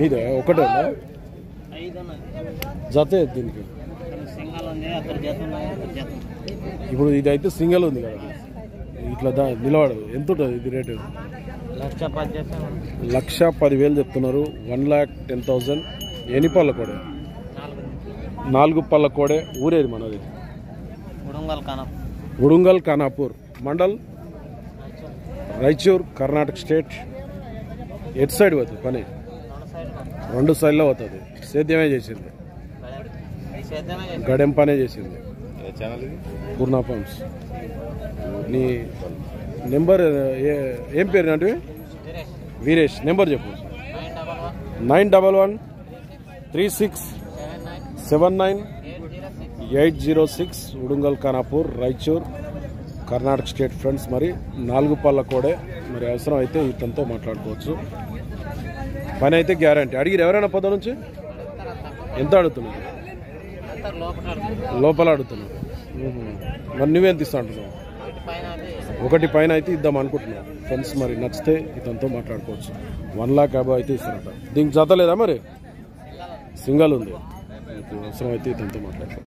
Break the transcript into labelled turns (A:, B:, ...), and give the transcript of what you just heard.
A: మీదే ఒకటే ఉందా
B: ఐదు ఉన్నాయి
A: జతే దీనికి
B: సింగల్ ఉంది అక్కడ జత ఉన్నాయి అక్కడ జత ఉంది.
A: ఇప్పుడు ఇది అయితే సింగిల్ ఉంది కదా ఇట్లా దా నిలబడదు ఎంత ఉంటుంది ఇది రేటు
B: లక్ష పది చేస్తాను
A: లక్ష పదివేలు చెప్తున్నారు వన్ ల్యాక్ టెన్ థౌజండ్ ఎన్ని పళ్ళ కోడే
B: నాలుగు
A: నాలుగు పళ్ళ కోడే ఊరేది మనది
B: ఉడంగల్ కనప
A: ఉడుంగల్ ఖానాపూర్ మండల్ రాయచూర్ కర్ణాటక స్టేట్ ఎటు సైడ్ పోతుంది పని
B: రెండు సైడ్
A: రెండు సైడ్లో పోతుంది సేద్యమే చేసింది
B: సేద్యమే చేస్తాం
A: గడెం పనే చేసింది
C: ఛానల్ ఇది
A: పూర్ణ పంప్స్ నీ నెంబర్ ఏ- ఏం పేరు అంటే
B: సురేష్
A: వీరేష్ నెంబర్ చెప్పు
B: nine double one
A: nine double one three six
B: seven nine
A: seven nine
B: eight zero six
A: eight zero six Udumgal Khanapur Raichur Karnataka state friends మరి నాలుగు పళ్ళ కోడే మరి అవసరం అయితే ఇతనితో మాట్లాడుకోవచ్చు పని అయితే గ్యారంటీ అడిగిరు ఎవరైనా పొద్దు నుంచి ఎంత అడుగుతున్నారు
B: అంతా లోపల
A: లోపల అడుగుతున్నారు ఊహు. మరి నువ్వెంత ఇస్తా అంటున్నావు
B: ఒకటి పైన అది
A: ఒకటి పైన అయితే ఇద్దాం అనుకుంటున్నాను ఫ్రెండ్స్ మరి నచ్చితే ఇతనితో మాట్లాడుకోవచ్చు వన్ లాక్ యాభై అయితే ఇస్తారట దీనికి జత లేదా మరి సింగల్ ఉంది మీకు అవసరం అయితే ఇతనితో మాట్లాడతాం